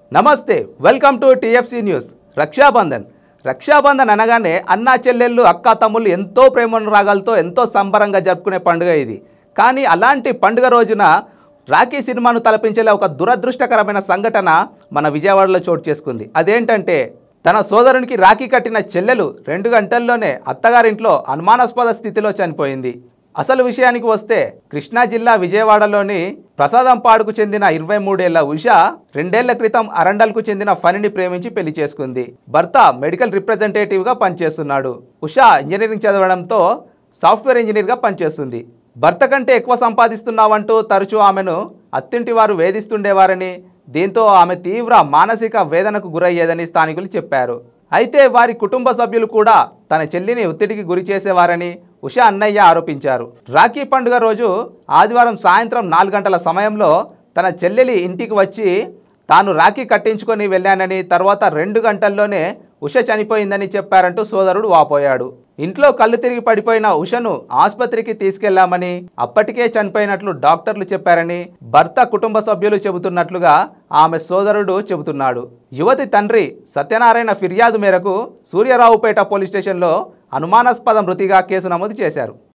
నమస్తే welcome to TFC news Raksha Bandhan Raksha Bandhan అనగానే అన్నా చెల్లెళ్ళు అక్క తమ్ముళ్ళు ఎంతో ప్రేమనురాగాలతో ఎంతో సంబరంగా జరుపుకునే పండుగ ఇది కానీ అలాంటి పండుగ రోజున రాఖీ సినిమాను తలపించేలా ఒక దురదృష్టకరమైన సంఘటన మన విజయవాడలో చోటు చేసుకుంది అదేంటంటే తన సోదరునికి రాఖీ కట్టిన చెల్లెలు రెండు గంటల్లోనే అత్తగారింట్లో అనుమానాస్పద స్థితిలో చనిపోయింది అసలు విషయానికి వస్తే కృష్ణా జిల్లా విజయవాడలోని ప్రసాదంపాడుకు చెందిన ఇరవై మూడేళ్ల ఉష రెండేళ్ల క్రితం అరండల్కు చెందిన ఫణిని ప్రేమించి పెళ్లి చేసుకుంది భర్త మెడికల్ రిప్రజెంటేటివ్గా పనిచేస్తున్నాడు ఉష ఇంజనీరింగ్ చదవడంతో సాఫ్ట్వేర్ ఇంజనీర్గా పనిచేస్తుంది భర్త కంటే ఎక్కువ సంపాదిస్తున్నావంటూ తరచూ ఆమెను అత్తింటి వారు వేధిస్తుండేవారని దీంతో ఆమె తీవ్ర మానసిక వేదనకు గురయ్యేదని స్థానికులు చెప్పారు అయితే వారి కుటుంబ సభ్యులు కూడా తన చెల్లిని ఒత్తిడికి గురి చేసేవారని ఉష అన్నయ్య ఆరోపించారు రాఖీ పండుగ రోజు ఆదివారం సాయంత్రం నాలుగు గంటల సమయంలో తన చెల్లెలి ఇంటికి వచ్చి తాను రాఖీ కట్టించుకొని వెళ్ళానని తర్వాత రెండు గంటల్లోనే ఉష చనిపోయిందని చెప్పారంటూ సోదరుడు వాపోయాడు ఇంట్లో కళ్ళు తిరిగి పడిపోయిన ఉషను ఆసుపత్రికి తీసుకెళ్లామని అప్పటికే చనిపోయినట్లు డాక్టర్లు చెప్పారని భర్త కుటుంబ సభ్యులు చెబుతున్నట్లుగా ఆమె సోదరుడు చెబుతున్నాడు యువతి తండ్రి సత్యనారాయణ ఫిర్యాదు మేరకు సూర్యరావుపేట పోలీస్ స్టేషన్లో అనుమానాస్పద మృతిగా కేసు నమోదు చేశారు